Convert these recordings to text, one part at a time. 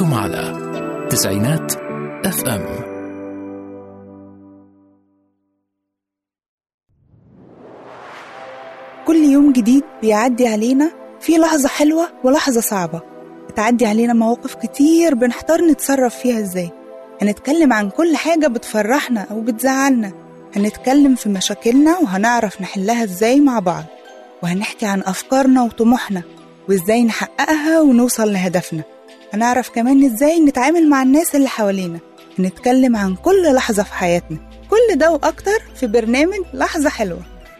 أنتم على تسعينات اف ام كل يوم جديد بيعدي علينا في لحظة حلوة ولحظة صعبة بتعدي علينا مواقف كتير بنحتار نتصرف فيها ازاي هنتكلم عن كل حاجة بتفرحنا أو بتزعلنا هنتكلم في مشاكلنا وهنعرف نحلها ازاي مع بعض وهنحكي عن أفكارنا وطموحنا وازاي نحققها ونوصل لهدفنا هنعرف كمان ازاي نتعامل مع الناس اللي حوالينا هنتكلم عن كل لحظة في حياتنا كل ده وأكتر في برنامج لحظة حلوة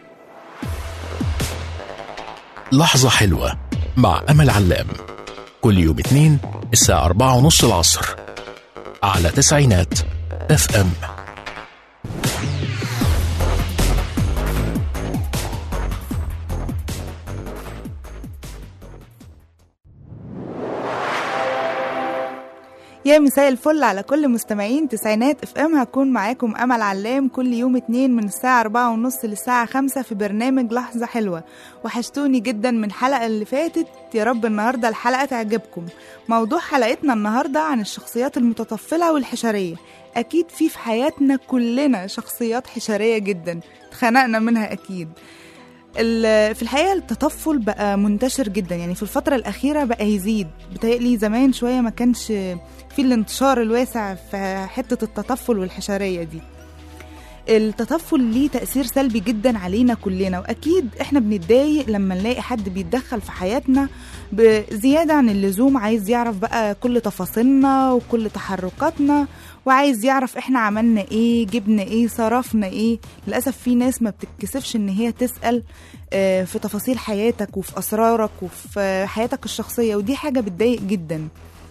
لحظة حلوة مع أمل علام كل يوم اثنين الساعة أربعة ونص العصر على تسعينات اف ام يا مساء الفل على كل مستمعين تسعينات اف ام هكون معاكم امل علام كل يوم اتنين من الساعة أربعة ونص للساعة خمسة في برنامج لحظة حلوة وحشتوني جدا من الحلقة اللي فاتت يا رب النهاردة الحلقة تعجبكم موضوع حلقتنا النهاردة عن الشخصيات المتطفلة والحشرية أكيد في في حياتنا كلنا شخصيات حشرية جدا اتخنقنا منها أكيد ال- في الحقيقة التطفل بقى منتشر جدا يعني في الفترة الأخيرة بقى يزيد بتهيألي زمان شوية ما كانش في الانتشار الواسع في حتة التطفل والحشرية دي التطفل ليه تأثير سلبي جدا علينا كلنا وأكيد إحنا بنتضايق لما نلاقي حد بيتدخل في حياتنا بزيادة عن اللزوم عايز يعرف بقى كل تفاصيلنا وكل تحركاتنا وعايز يعرف إحنا عملنا إيه جبنا إيه صرفنا إيه للأسف في ناس ما بتتكسفش إن هي تسأل آه، في تفاصيل حياتك وفي أسرارك وفي حياتك الشخصية ودي حاجة بتضايق جدا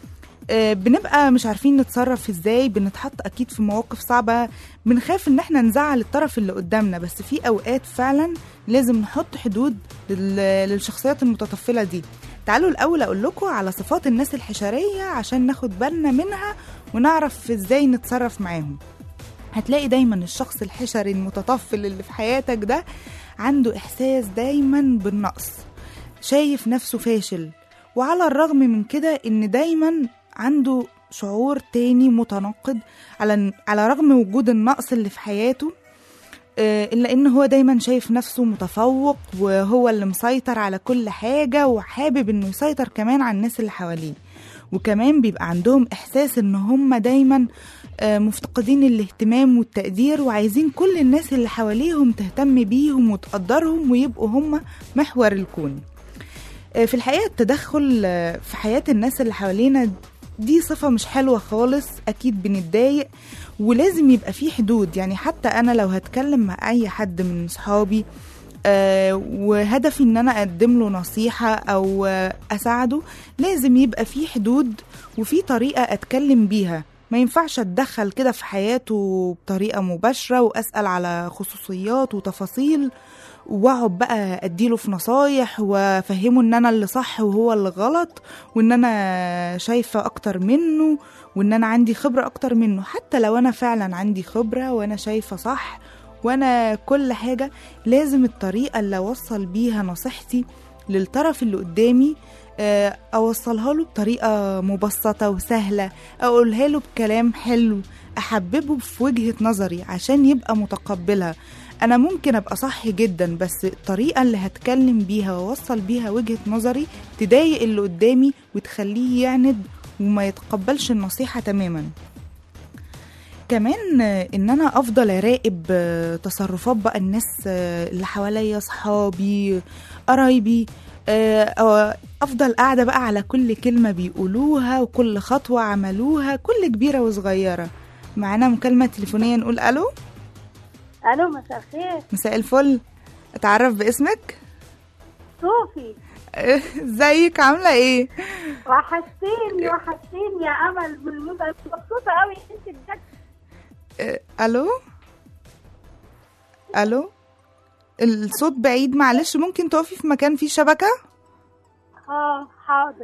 آه، بنبقى مش عارفين نتصرف ازاي بنتحط اكيد في مواقف صعبه بنخاف ان احنا نزعل الطرف اللي قدامنا بس في اوقات فعلا لازم نحط حدود لل- للشخصيات المتطفله دي تعالوا الاول اقول لكم على صفات الناس الحشريه عشان ناخد بالنا منها ونعرف ازاي نتصرف معاهم هتلاقي دايما الشخص الحشري المتطفل اللي في حياتك ده عنده احساس دايما بالنقص شايف نفسه فاشل وعلى الرغم من كده ان دايما عنده شعور تاني متناقض على على رغم وجود النقص اللي في حياته آه، الا ان هو دايما شايف نفسه متفوق وهو اللي مسيطر على كل حاجه وحابب انه يسيطر كمان على الناس اللي حواليه وكمان بيبقى عندهم احساس ان هم دايما آه، مفتقدين الاهتمام والتقدير وعايزين كل الناس اللي حواليهم تهتم بيهم وتقدرهم ويبقوا هم محور الكون آه، في الحقيقة التدخل آه، في حياة الناس اللي حوالينا دي صفة مش حلوة خالص أكيد بنتضايق ولازم يبقى في حدود يعني حتى أنا لو هتكلم مع أي حد من صحابي آه وهدفي ان انا اقدم له نصيحة او آه اساعده لازم يبقى في حدود وفي طريقة اتكلم بيها ما ينفعش اتدخل كده في حياته بطريقة مباشرة واسأل على خصوصيات وتفاصيل واقعد بقى اديله في نصايح وافهمه ان انا اللي صح وهو اللي غلط وان انا شايفه اكتر منه وان انا عندي خبره اكتر منه حتى لو انا فعلا عندي خبره وانا شايفه صح وانا كل حاجه لازم الطريقه اللي اوصل بيها نصيحتي للطرف اللي قدامي آه، اوصلها له بطريقه مبسطه وسهله اقولها له بكلام حلو احببه في وجهه نظري عشان يبقى متقبلها انا ممكن ابقى صح جدا بس الطريقه اللي هتكلم بيها واوصل بيها وجهه نظري تضايق اللي قدامي وتخليه يعند وما يتقبلش النصيحه تماما كمان آه، ان انا افضل اراقب آه، تصرفات بقى الناس آه، اللي حواليا صحابي قرايبي آه، أو افضل قاعده بقى على كل كلمه بيقولوها وكل خطوه عملوها كل كبيره وصغيره معانا مكالمه تليفونيه نقول الو الو مساء الخير مساء الفل اتعرف باسمك صوفي ازيك عامله ايه وحشتيني وحشتيني يا امل بالمدة مبسوطه قوي انت بجد آه، الو الو الصوت بعيد معلش ممكن تقفي في مكان فيه شبكه اه حاضر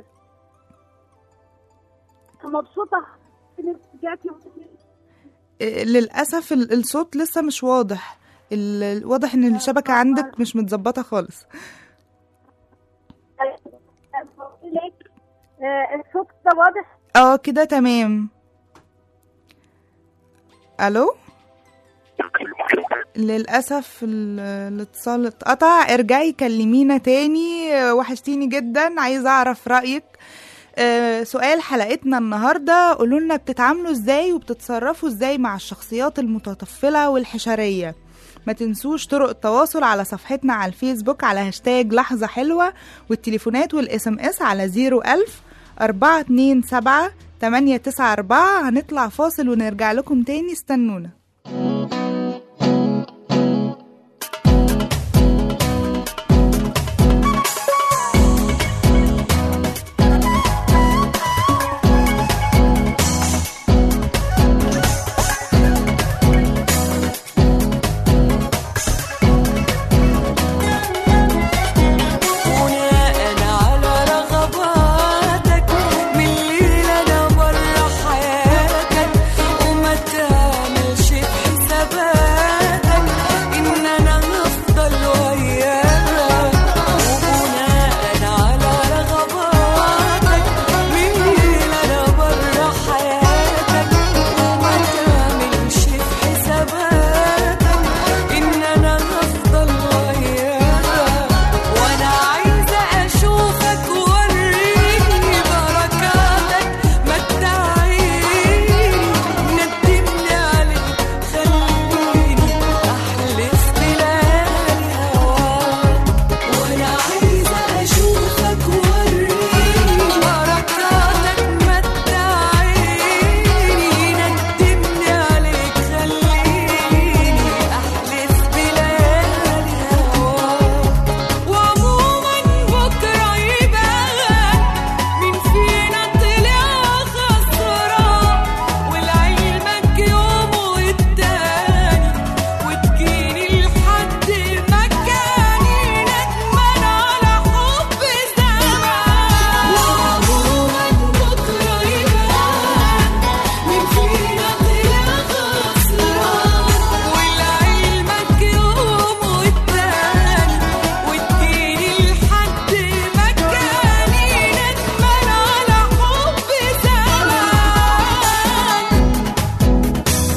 مبسوطه انك رجعتي آه، للاسف ال- الصوت لسه مش واضح ال- واضح ان الشبكه عندك مش متظبطه خالص لك آه، الصوت ده واضح اه كده تمام الو للأسف ال- الاتصال اتقطع ارجعي كلمينا تاني آه، وحشتيني جدا عايزة أعرف رأيك آه، سؤال حلقتنا النهاردة قولولنا بتتعاملوا ازاي وبتتصرفوا ازاي مع الشخصيات المتطفلة والحشرية ما تنسوش طرق التواصل على صفحتنا على الفيسبوك على هاشتاج لحظة حلوة والتليفونات والاس ام اس على 01000 427 894 هنطلع فاصل ونرجع لكم تاني استنونا بناء على رغباتك من ليلة أنا برا حياتك وما تعملش بحساباتك إن أنا هفضل وياك وبناء على رغباتك من ليلة أنا برا حياتك وما تعملش بحساباتك إن أنا هفضل وياك وانا عايزه اشوفك وريني بركاتك متعيني ندمني عليك خليني احلف بليالي هواك وانا عايزه اشوفك وريني بركاتك متعيني ندمني عليك خليني احلف بليالي هواك وعموما بكرة يبان مين فينا طلع خسران ولعلمك يوم والتاني وتجيني لحد مكاني ندمان على حب زمان وعموما بكرة يبان مين فينا طلع خسران ولعلمك يوم والتاني وتجيني لحد مكاني ندمان على حب زمان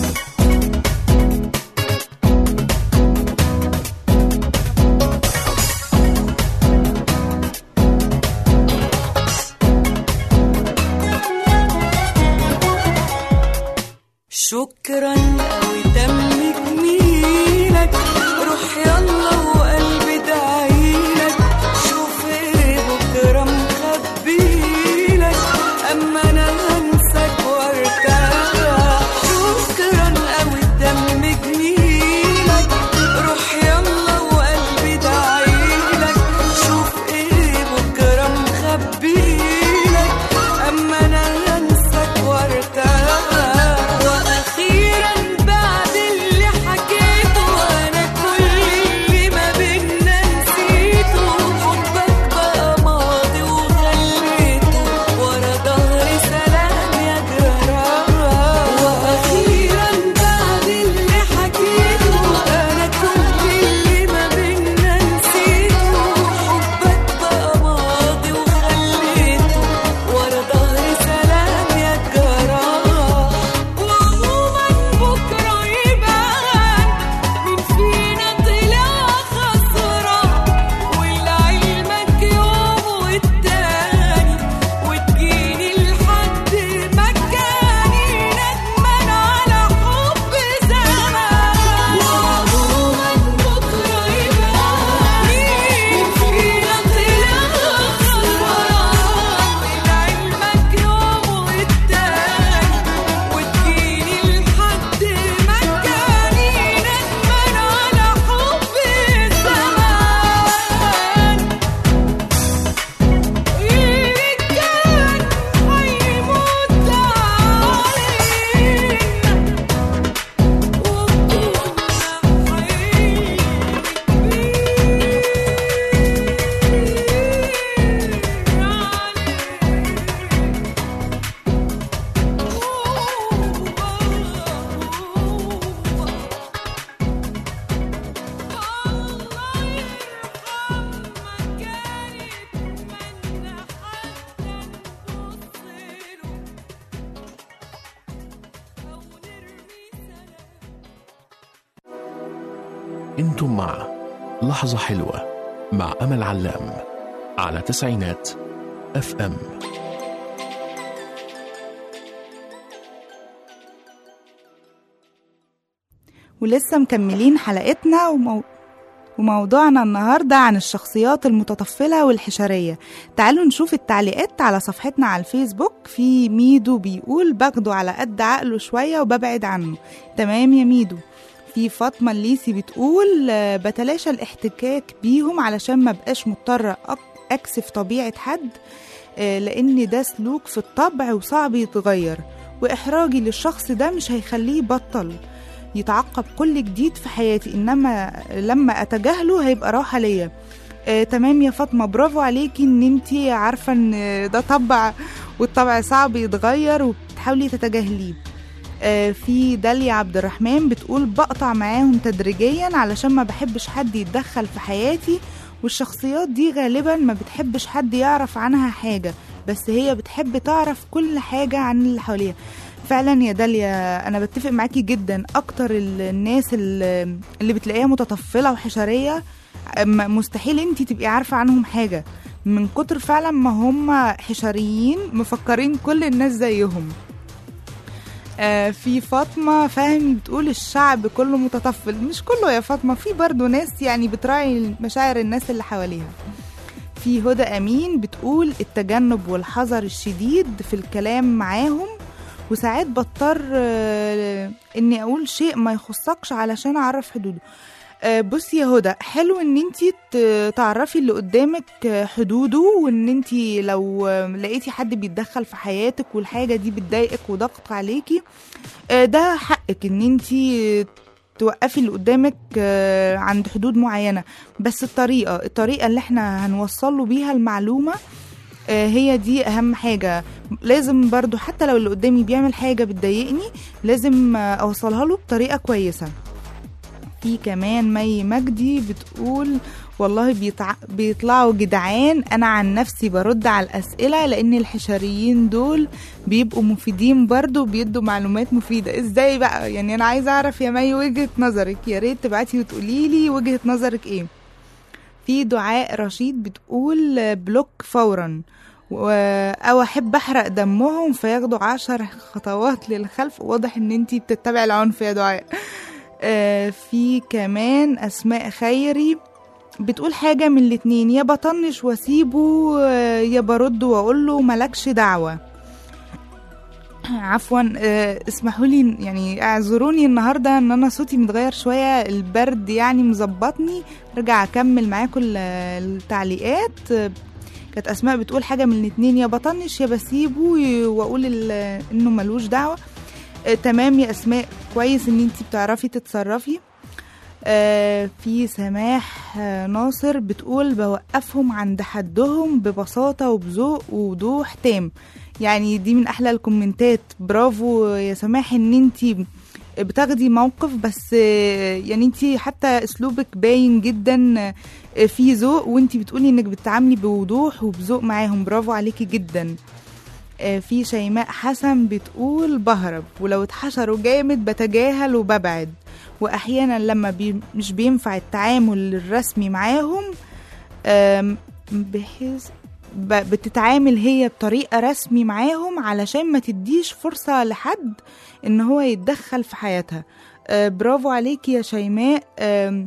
شكرا قوي دم جميلك روح يلا وقلبي دعيلك شوف ايه بكره مخبيلك اما انا هنساك وارتاح شكرا قوي دم جميلك روح يلا وقلبي دعيلك شوف ايه بكره مخبيلك اما انا هنساك وارتاح واخيرا انتم مع لحظة حلوة مع أمل علام على تسعينات اف ام ولسه مكملين حلقتنا ومو... وموضوعنا النهاردة عن الشخصيات المتطفلة والحشرية تعالوا نشوف التعليقات على صفحتنا على الفيسبوك في ميدو بيقول باخده على قد عقله شوية وببعد عنه تمام يا ميدو في فاطمة الليسي بتقول آه، بتلاشى الاحتكاك بيهم علشان ما بقاش مضطرة أك- أكسف طبيعة حد آه، لأن ده سلوك في الطبع وصعب يتغير وإحراجي للشخص ده مش هيخليه يبطل يتعقب كل جديد في حياتي إنما لما أتجاهله هيبقى راحة ليا آه، تمام يا فاطمة برافو عليكي إن انتي عارفة إن ده طبع والطبع صعب يتغير وبتحاولي تتجاهليه آه، في داليا عبد الرحمن بتقول بقطع معاهم تدريجيا علشان ما بحبش حد يتدخل في حياتي والشخصيات دي غالبا ما بتحبش حد يعرف عنها حاجة بس هي بتحب تعرف كل حاجة عن اللي حواليها فعلا يا داليا انا بتفق معاكي جدا اكتر ال- الناس اللي اللي بتلاقيها متطفلة وحشرية م- مستحيل انتي تبقي عارفة عنهم حاجة من كتر فعلا ما هم حشريين مفكرين كل الناس زيهم آه، في فاطمة فهمي بتقول الشعب كله متطفل مش كله يا فاطمة في برضو ناس يعني بتراعي مشاعر الناس اللي حواليها في هدى أمين بتقول التجنب والحذر الشديد في الكلام معاهم وساعات بضطر آه، اني اقول شيء ما يخصكش علشان اعرف حدوده آه، بصي يا هدى حلو ان انتي ت- تعرفي اللي قدامك آه، حدوده وان انتي لو آه، لقيتي حد بيتدخل في حياتك والحاجه دي بتضايقك وضغط عليكي آه، ده حقك ان انتي توقفي اللي قدامك آه، عند حدود معينه بس الطريقه الطريقه اللي احنا هنوصله بيها المعلومه آه، هي دي اهم حاجه لازم برضو حتى لو اللي قدامي بيعمل حاجه بتضايقني لازم آه، اوصلها له بطريقه كويسه في كمان مي مجدي بتقول والله بيطع... بيطلعوا جدعان انا عن نفسي برد على الاسئله لان الحشريين دول بيبقوا مفيدين برضو وبيدوا معلومات مفيده ازاي بقى يعني انا عايزه اعرف يا مي وجهه نظرك يا ريت تبعتي وتقولي لي وجهه نظرك ايه في دعاء رشيد بتقول بلوك فورا و... او احب احرق دمهم فياخدوا عشر خطوات للخلف واضح ان انتي بتتبعي العنف يا دعاء آه، في كمان اسماء خيري بتقول حاجه من الاتنين يا بطنش واسيبه آه، يا برد واقول له ملكش دعوه عفوا آه، اسمحوا لي يعني اعذروني النهارده ان انا صوتي متغير شويه البرد يعني مظبطني ارجع اكمل معاكم ال- التعليقات آه، كانت اسماء بتقول حاجه من الاتنين يا بطنش يا بسيبه ي- واقول ال- انه ملوش دعوه آه، تمام يا اسماء كويس ان انتي بتعرفي تتصرفي آه، في سماح آه، ناصر بتقول بوقفهم عند حدهم ببساطة وبذوق ووضوح تام يعني دي من أحلى الكومنتات برافو يا سماح ان انتي بتاخدي موقف بس آه، يعني انتي حتى اسلوبك باين جدا آه، في ذوق وانتي بتقولي انك بتتعاملي بوضوح وبذوق معاهم برافو عليكي جدا آه، في شيماء حسن بتقول بهرب ولو اتحشروا جامد بتجاهل وببعد واحيانا لما بي مش بينفع التعامل الرسمي معاهم آم، بحيث ب- بتتعامل هي بطريقة رسمي معاهم علشان ما تديش فرصة لحد ان هو يتدخل في حياتها آه، برافو عليكي يا شيماء آم،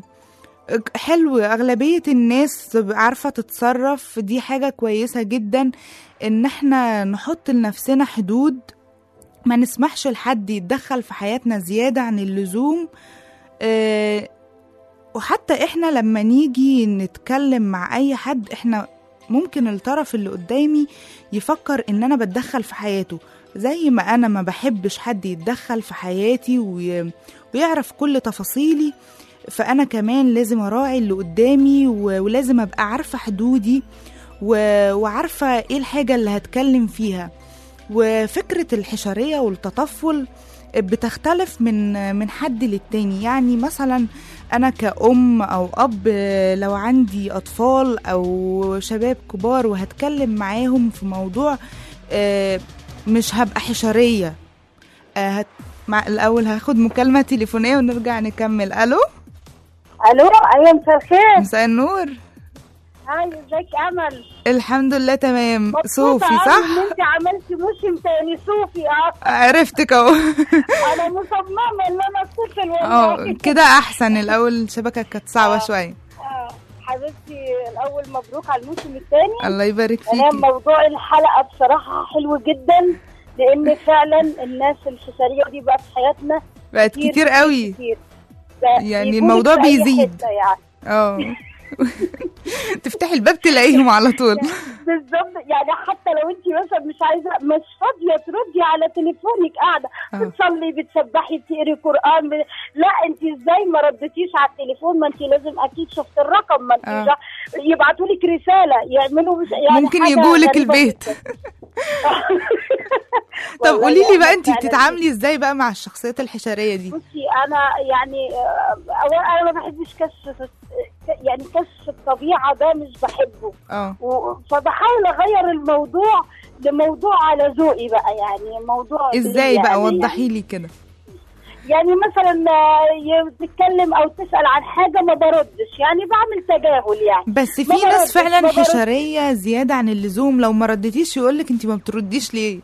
حلو أغلبية الناس عارفة تتصرف دي حاجة كويسة جدا إن احنا نحط لنفسنا حدود ما نسمحش لحد يتدخل في حياتنا زيادة عن اللزوم آه، وحتى احنا لما نيجي نتكلم مع أي حد احنا ممكن الطرف اللي قدامي يفكر ان انا بتدخل في حياته زي ما انا ما بحبش حد يتدخل في حياتي وي... ويعرف كل تفاصيلي فانا كمان لازم اراعي اللي قدامي و... ولازم ابقى عارفه حدودي و... وعارفه ايه الحاجه اللي هتكلم فيها وفكره الحشريه والتطفل بتختلف من من حد للتاني يعني مثلا انا كأم او اب لو عندي اطفال او شباب كبار وهتكلم معاهم في موضوع آه، مش هبقى حشريه آه، هت- مع الاول هاخد مكالمه تليفونيه ونرجع نكمل الو الو ايوه مساء الخير مساء النور هاي ازيك امل الحمد لله تمام مبسوطة صوفي أوي صح ان انت عملتي موسم تاني صوفي اه عرفتك اهو انا مصممه ان انا اتصل اه والله كده احسن الاول الشبكه كانت صعبه شويه آه، حبيبتي الاول مبروك على الموسم الثاني الله يبارك انا فيكي موضوع الحلقه بصراحه حلو جدا لان فعلا الناس الحساريه دي بقت في حياتنا بقت كتير قوي كتير ده يعني بيجولك الموضوع في أي بيزيد. حتة يعني اه تفتحي الباب تلاقيهم على طول بالظبط يعني حتى لو انت مثلا مش عايزه مش فاضيه تردي على تليفونك قاعده اه. بتصلي بتسبحي بتقري قران ب... لا انت ازاي ما ردتيش على التليفون ما انت لازم اكيد شفت الرقم ما انت اه. جا... يبعتوا لك رساله يعملوا مش يعني ممكن حاجة يجولك غريبة البيت جدا. طب والله قولي لي بقى أنا انت فعلاً بتتعاملي ازاي بقى مع الشخصيات الحشريه دي بصي انا يعني آه، اولا انا ما بحبش كشف يعني كشف الطبيعه ده مش بحبه اه و- فبحاول اغير الموضوع لموضوع على ذوقي بقى يعني موضوع ازاي يعني بقى وضحي لي كده يعني مثلا آه، ي- تتكلم او تسال عن حاجه ما بردش يعني بعمل تجاهل يعني بس ما في ناس بردش، فعلا ما بردش. حشريه زياده عن اللزوم لو ما ردتيش يقولك انت ما بترديش ليه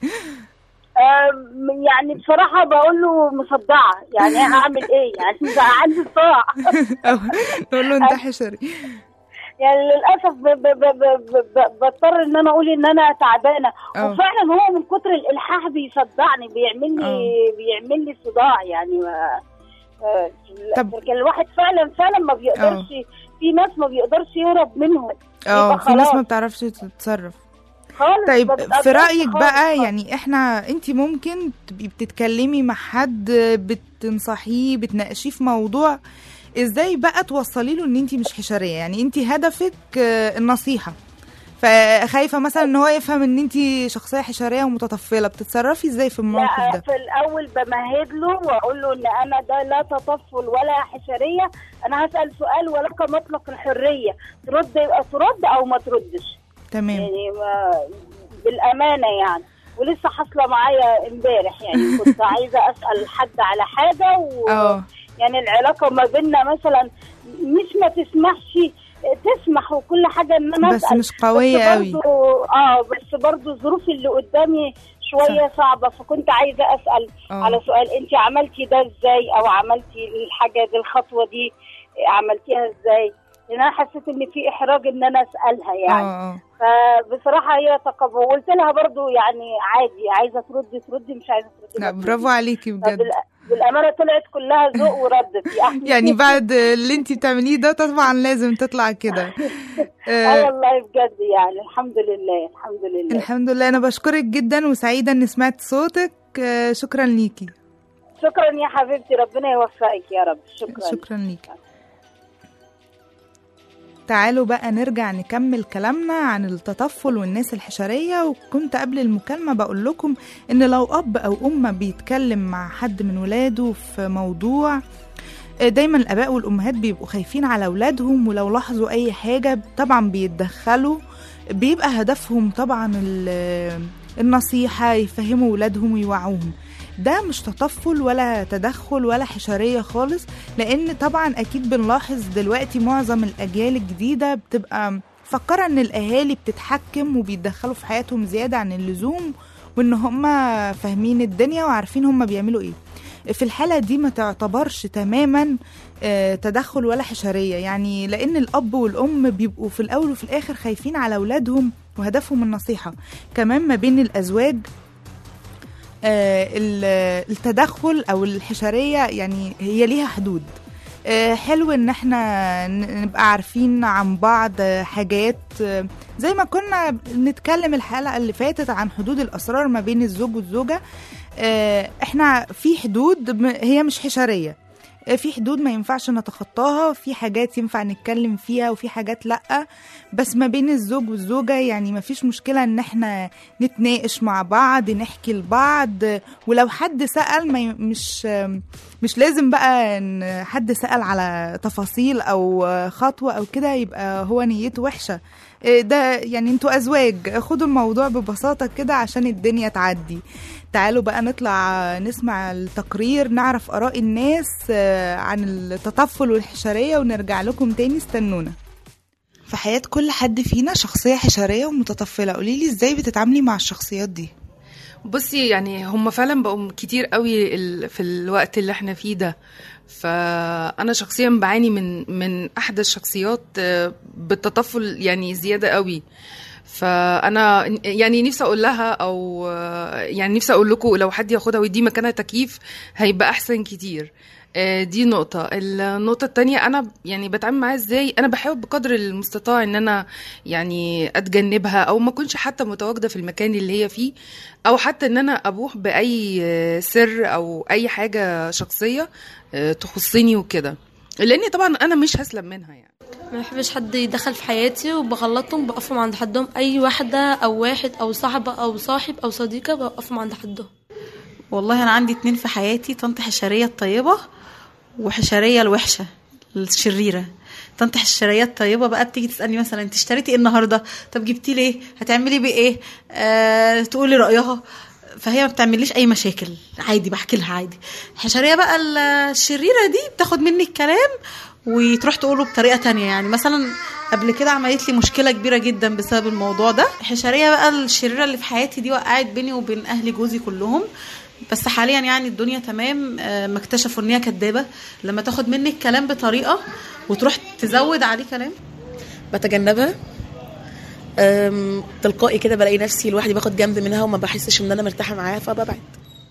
آم، يعني بصراحه بقول له مصدعه يعني هعمل ايه يعني بقى عندي صداع أو نقول له انت حشري يعني للاسف ب- ب- ب- ب- ب- بضطر ان انا اقول ان انا تعبانه اه. وفعلا هو من كتر الالحاح بيصدعني بيعمل لي اه. بيعمل لي صداع يعني ما- آه، طب- لكن الواحد فعلا فعلا ما بيقدرش في ناس ما بيقدرش يهرب منهم اه يبقى في ناس ما خلاص. بتعرفش تتصرف خالص طيب ما في بتقدرش رأيك خالص بقى خالص. يعني احنا انت ممكن تبقي بتتكلمي مع حد بتنصحيه بتناقشيه في موضوع ازاي بقى توصلي له ان انت مش حشرية يعني انت هدفك آه، النصيحة فخايفة مثلا ان هو يفهم ان انت شخصية حشرية ومتطفلة بتتصرفي ازاي في الموقف لا ده في الاول بمهد له واقول له ان انا ده لا تطفل ولا حشريه انا هسال سؤال ولك مطلق الحريه ترد يبقى ترد او ما تردش تمام يعني ما بالامانه يعني ولسه حاصله معايا امبارح يعني كنت عايزه اسال حد على حاجه و... اه يعني العلاقه ما بيننا مثلا مش ما تسمحش تسمح وكل حاجه ان انا بس أسأل. مش قوية بس قوي برضو اه بس برضو الظروف اللي قدامي شويه صعبه فكنت عايزه اسال اه. على سؤال انت عملتي ده ازاي او عملتي الحاجه دي الخطوه دي عملتيها ازاي لان انا حسيت ان في احراج ان انا اسالها يعني اه اه فبصراحه هي تقبل وقلت لها برضو يعني عادي عايزه تردي تردي مش عايزه تردي لا ما برافو عليكي بجد فبال- بالامانه طلعت كلها ذوق وردت يعني يعني بعد اللي انت بتعمليه ده طبعا لازم تطلع كده اه آه، والله بجد يعني الحمد لله الحمد لله الحمد لله انا بشكرك جدا وسعيده اني سمعت صوتك آه، شكرا ليكي شكرا يا حبيبتي ربنا يوفقك يا رب شكرا شكرا ليكي تعالوا بقى نرجع نكمل كلامنا عن التطفل والناس الحشرية وكنت قبل المكالمة بقول لكم إن لو أب أو أم بيتكلم مع حد من ولاده في موضوع آه، دايما الآباء والأمهات بيبقوا خايفين على أولادهم ولو لاحظوا أي حاجة طبعا بيتدخلوا بيبقى هدفهم طبعا ال- النصيحة يفهموا ولادهم ويوعوهم ده مش تطفل ولا تدخل ولا حشرية خالص لان طبعا اكيد بنلاحظ دلوقتي معظم الاجيال الجديده بتبقى مفكره ان الاهالي بتتحكم وبيتدخلوا في حياتهم زياده عن اللزوم وان هم فاهمين الدنيا وعارفين هم بيعملوا ايه في الحالة دي ما تعتبرش تماما آه، تدخل ولا حشرية يعني لأن الأب والأم بيبقوا في الأول وفي الآخر خايفين على أولادهم وهدفهم النصيحة كمان ما بين الأزواج آه، ال- التدخل او الحشريه يعني هي ليها حدود آه، حلو ان احنا ن- نبقى عارفين عن بعض آه، حاجات آه، زي ما كنا نتكلم الحلقه اللي فاتت عن حدود الاسرار ما بين الزوج والزوجه آه، احنا في حدود م- هي مش حشريه آه، في حدود ما ينفعش نتخطاها في حاجات ينفع نتكلم فيها وفي حاجات لأ بس ما بين الزوج والزوجة يعني ما فيش مشكلة ان احنا نتناقش مع بعض نحكي لبعض ولو حد سأل ما ي- مش مش لازم بقى ان حد سأل على تفاصيل او خطوة او كده يبقى هو نيته وحشة إيه ده يعني انتوا ازواج خدوا الموضوع ببساطه كده عشان الدنيا تعدي تعالوا بقى نطلع نسمع التقرير نعرف اراء الناس آه، عن التطفل والحشريه ونرجع لكم تاني استنونا في حياه كل حد فينا شخصيه حشريه ومتطفله قوليلي ازاي بتتعاملي مع الشخصيات دي بصي يعني هم فعلا بقوا كتير قوي ال- في الوقت اللي احنا فيه ده فانا شخصيا بعاني من من احدى الشخصيات آه، بالتطفل يعني زياده قوي فانا يعني نفسي اقول لها او آه، يعني نفسي اقول لكم لو حد ياخدها ويدي مكانها تكييف هيبقى احسن كتير آه، دي نقطة النقطة التانية أنا يعني بتعامل معاها إزاي أنا بحاول بقدر المستطاع إن أنا يعني أتجنبها أو ما أكونش حتى متواجدة في المكان اللي هي فيه أو حتى إن أنا أبوح بأي آه، سر أو أي حاجة شخصية آه، تخصني وكده لأني طبعا أنا مش هسلم منها يعني ما بحبش حد يدخل في حياتي وبغلطهم بقفهم عند حدهم اي واحده او واحد او صاحبه او صاحب او صديقه بوقفهم عند حدهم والله انا عندي اتنين في حياتي طنط حشريه الطيبه وحشريه الوحشه الشريره طنط حشريه الطيبه بقى بتيجي تسالني مثلا انت اشتريتي ايه النهارده طب جبتي ليه هتعملي بيه ايه آه تقولي رايها فهي ما بتعمليش اي مشاكل عادي بحكي لها عادي الحشريه بقى الشريره دي بتاخد مني الكلام وتروح تقوله بطريقه تانية يعني مثلا قبل كده عملت لي مشكله كبيره جدا بسبب الموضوع ده الحشريه بقى الشريره اللي في حياتي دي وقعت بيني وبين اهل جوزي كلهم بس حاليا يعني الدنيا تمام آه، ما اكتشفوا ان هي كدابه لما تاخد منك كلام بطريقه وتروح تزود عليه كلام بتجنبها أم، تلقائي كده بلاقي نفسي لوحدي باخد جنب منها وما بحسش ان انا مرتاحه معاها فببعد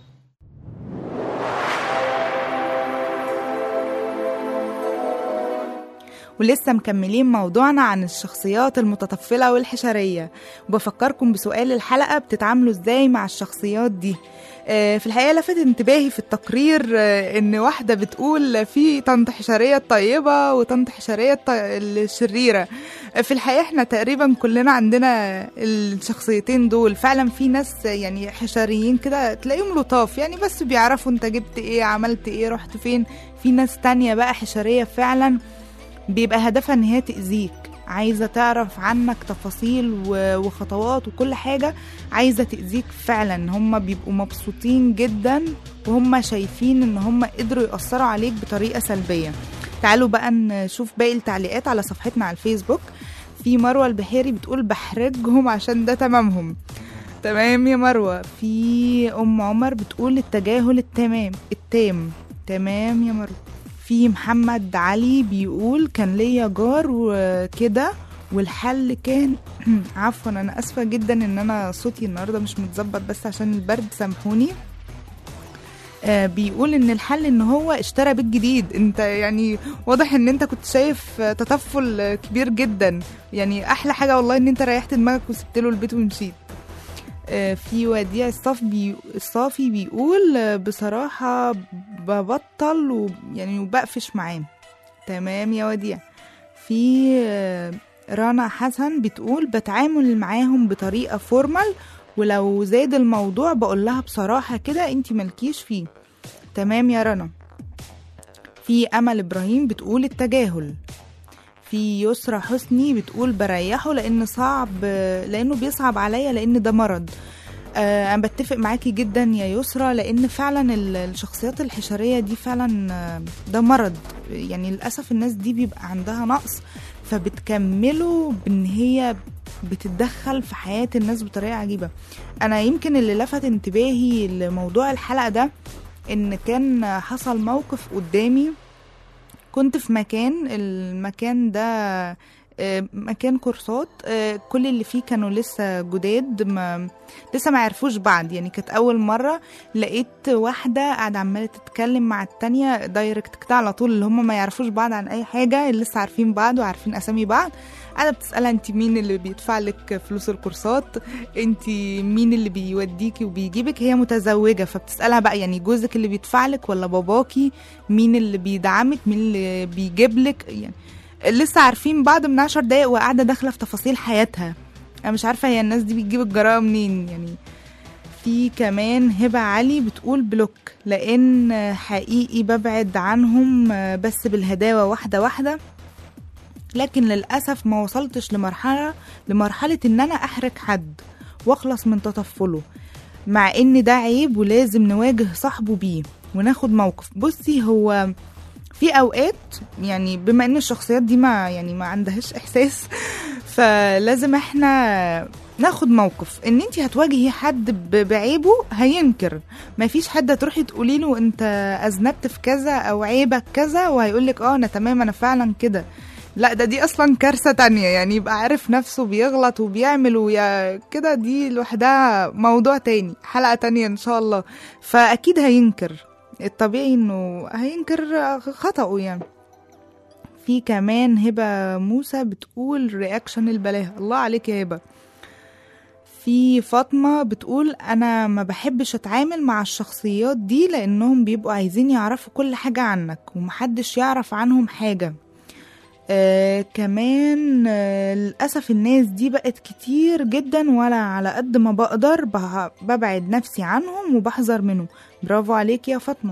ولسه مكملين موضوعنا عن الشخصيات المتطفلة والحشرية وبفكركم بسؤال الحلقة بتتعاملوا ازاي مع الشخصيات دي آه، في الحقيقة لفت انتباهي في التقرير آه، ان واحدة بتقول في طنط حشرية الطيبة وطنط حشرية الط- الشريرة آه، في الحقيقة احنا تقريبا كلنا عندنا الشخصيتين دول فعلا في ناس يعني حشريين كده تلاقيهم لطاف يعني بس بيعرفوا انت جبت ايه عملت ايه رحت فين في ناس تانية بقى حشرية فعلا بيبقى هدفها ان هي تأذيك عايزة تعرف عنك تفاصيل و- وخطوات وكل حاجة عايزة تأذيك فعلا هم بيبقوا مبسوطين جدا وهم شايفين ان هم قدروا يأثروا عليك بطريقة سلبية تعالوا بقى نشوف باقي التعليقات على صفحتنا على الفيسبوك في مروة البحيري بتقول بحرجهم عشان ده تمامهم تمام يا مروة في أم عمر بتقول التجاهل التمام التام تمام يا مروة في محمد علي بيقول كان ليا جار وكده والحل كان عفوا انا اسفه جدا ان انا صوتي النهارده مش متظبط بس عشان البرد سامحوني آه، بيقول ان الحل ان هو اشترى بيت جديد انت يعني واضح ان انت كنت شايف آه، تطفل آه، كبير جدا يعني احلى حاجه والله ان انت ريحت دماغك وسبت له البيت ومشيت آه، في وديع الصف بي... الصافي بيقول آه، بصراحة ببطل و... يعني وبقفش معاه تمام يا وديع في آه، رنا حسن بتقول بتعامل معاهم بطريقة فورمال ولو زاد الموضوع بقول لها بصراحة كده انتي ملكيش فيه تمام يا رنا في أمل إبراهيم بتقول التجاهل في يسرى حسني بتقول بريحه لان صعب لانه بيصعب عليا لان ده مرض آه، انا بتفق معاكي جدا يا يسرى لان فعلا ال- الشخصيات الحشريه دي فعلا آه، ده مرض يعني للاسف الناس دي بيبقى عندها نقص فبتكمله بان هي بتتدخل في حياه الناس بطريقه عجيبه انا يمكن اللي لفت انتباهي لموضوع الحلقه ده ان كان حصل موقف قدامي كنت في مكان المكان ده آه، مكان كورسات آه، كل اللي فيه كانوا لسه جداد ما لسه ما عرفوش بعض يعني كانت اول مره لقيت واحده قاعده عماله تتكلم مع التانية دايركت كده على طول اللي هم ما يعرفوش بعض عن اي حاجه اللي لسه عارفين بعض وعارفين اسامي بعض قاعده بتسالها انت مين اللي بيدفع لك فلوس الكورسات انت مين اللي بيوديكي وبيجيبك هي متزوجه فبتسالها بقى يعني جوزك اللي بيدفع لك ولا باباكي مين اللي بيدعمك مين اللي بيجيب لك يعني لسه عارفين بعض من عشر دقايق وقاعده داخله في تفاصيل حياتها انا مش عارفه هي الناس دي بتجيب الجراءه منين يعني في كمان هبة علي بتقول بلوك لأن حقيقي ببعد عنهم بس بالهداوة واحدة واحدة لكن للأسف ما وصلتش لمرحلة لمرحلة إن أنا أحرج حد وأخلص من تطفله مع إن ده عيب ولازم نواجه صاحبه بيه وناخد موقف بصي هو في اوقات يعني بما ان الشخصيات دي ما يعني ما عندهاش احساس فلازم احنا ناخد موقف ان انت هتواجهي حد ب- بعيبه هينكر ما فيش حد هتروحي تقولي له انت اذنبت في كذا او عيبك كذا وهيقول لك اه انا تمام انا فعلا كده لا ده دي اصلا كارثه تانية يعني يبقى عارف نفسه بيغلط وبيعمل ويا كده دي لوحدها موضوع تاني حلقه تانية ان شاء الله فاكيد هينكر الطبيعي انه هينكر خطأه يعني في كمان هبة موسى بتقول رياكشن البلاهة الله عليك يا هبة في فاطمة بتقول أنا ما بحبش أتعامل مع الشخصيات دي لأنهم بيبقوا عايزين يعرفوا كل حاجة عنك ومحدش يعرف عنهم حاجة آه كمان آه للأسف الناس دي بقت كتير جدا ولا على قد ما بقدر بع- ببعد نفسي عنهم وبحذر منهم برافو عليك يا فاطمة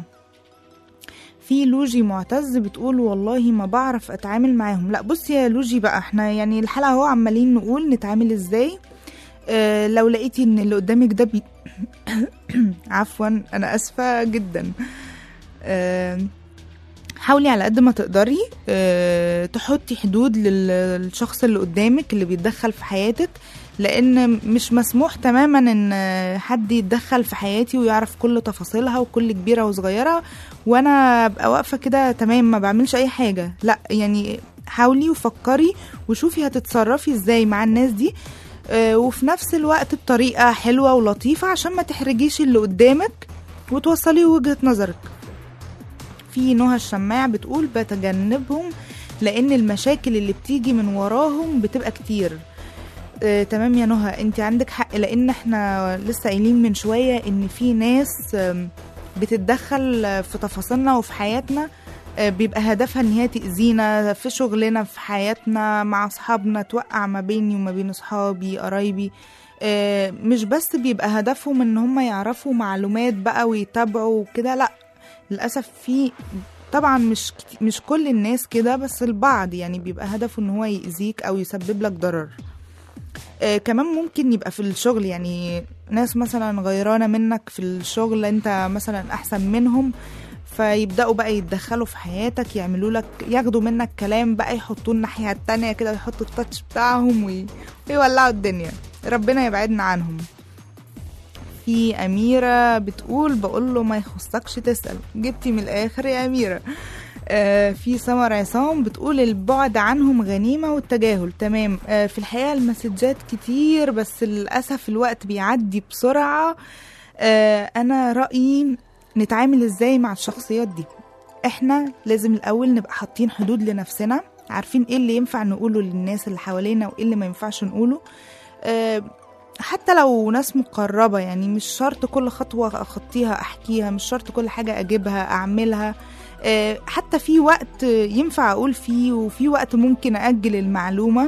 في لوجي معتز بتقول والله ما بعرف اتعامل معاهم لا بصي يا لوجي بقى احنا يعني الحلقة اهو عمالين نقول نتعامل ازاي اه لو لقيتي ان اللي قدامك ده بي... عفوا انا اسفة جدا اه حاولي على قد ما تقدري اه تحطي حدود لل- للشخص اللي قدامك اللي بيتدخل في حياتك لان مش مسموح تماما ان حد يتدخل في حياتي ويعرف كل تفاصيلها وكل كبيره وصغيره وانا ابقى واقفه كده تمام ما بعملش اي حاجه لا يعني حاولي وفكري وشوفي هتتصرفي ازاي مع الناس دي آه، وفي نفس الوقت بطريقه حلوه ولطيفه عشان ما تحرجيش اللي قدامك وتوصلي وجهه نظرك في نهى الشماع بتقول بتجنبهم لان المشاكل اللي بتيجي من وراهم بتبقى كتير آه، تمام يا نهى انت عندك حق لان احنا لسه قايلين من شويه ان في ناس آم، بتتدخل آه، في تفاصيلنا وفي حياتنا آه، بيبقى هدفها ان هي تاذينا في شغلنا في حياتنا مع اصحابنا توقع ما بيني وما بين اصحابي قرايبي آه، مش بس بيبقى هدفهم ان هم يعرفوا معلومات بقى ويتابعوا وكده لا للاسف في طبعا مش كت- مش كل الناس كده بس البعض يعني بيبقى هدفه ان هو يأذيك او يسبب لك ضرر آه، كمان ممكن يبقى في الشغل يعني ناس مثلا غيرانة منك في الشغل انت مثلا احسن منهم فيبدأوا بقى يتدخلوا في حياتك يعملوا لك ياخدوا منك كلام بقى يحطوه الناحية التانية كده يحطوا التاتش بتاعهم وي- ويولعوا الدنيا ربنا يبعدنا عنهم في أميرة بتقول بقول له ما يخصكش تسأل جبتي من الآخر يا أميرة آه، في سمر عصام بتقول البعد عنهم غنيمة والتجاهل تمام آه، في الحقيقة المسجات كتير بس للأسف الوقت بيعدي بسرعة آه، أنا رأيي نتعامل إزاي مع الشخصيات دي احنا لازم الأول نبقى حاطين حدود لنفسنا عارفين ايه اللي ينفع نقوله للناس اللي حوالينا وايه اللي ما ينفعش نقوله آه، حتى لو ناس مقربة يعني مش شرط كل خطوة أخطيها أحكيها مش شرط كل حاجة أجيبها أعملها آه، حتى في وقت ينفع أقول فيه وفي وقت ممكن أجل المعلومة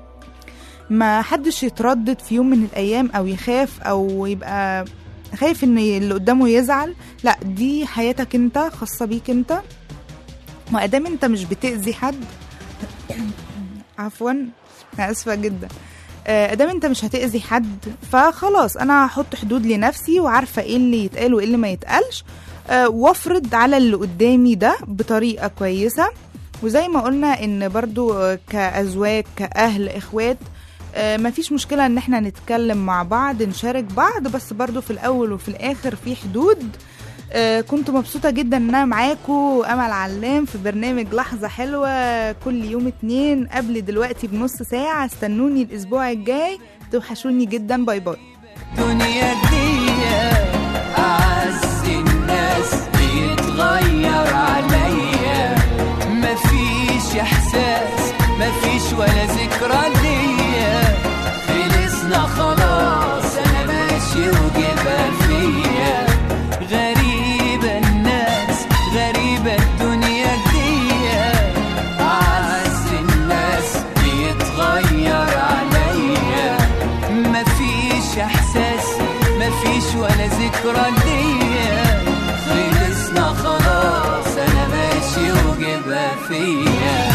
ما حدش يتردد في يوم من الأيام أو يخاف أو يبقى خايف ان اللي قدامه يزعل لا دي حياتك انت خاصة بيك انت وادام انت مش بتأذي حد عفوا انا اسفة جدا آه، ادام انت مش هتأذي حد فخلاص انا هحط حدود لنفسي وعارفة ايه اللي يتقال وايه اللي ما يتقالش آه، وافرض على اللي قدامي ده بطريقة كويسة وزي ما قلنا ان برضو آه، كأزواج كأهل اخوات آه، مفيش مشكلة ان احنا نتكلم مع بعض نشارك بعض بس برضو في الاول وفي الاخر في حدود آه، كنت مبسوطة جدا ان انا معاكم امل علام في برنامج لحظة حلوة كل يوم اتنين قبل دلوقتي بنص ساعة استنوني الاسبوع الجاي توحشوني جدا باي باي الدنيا دي أعز الناس بيتغير عليا مفيش إحساس مفيش ولا ذكرى ليا خلصنا خلاص أنا ماشي وجبها فيا غريبة الناس غريبة الدنيا دي أعز الناس بيتغير عليا مفيش احساس مفيش ولا ذكرى ليا خلصنا خلاص انا ماشي وجبها فيا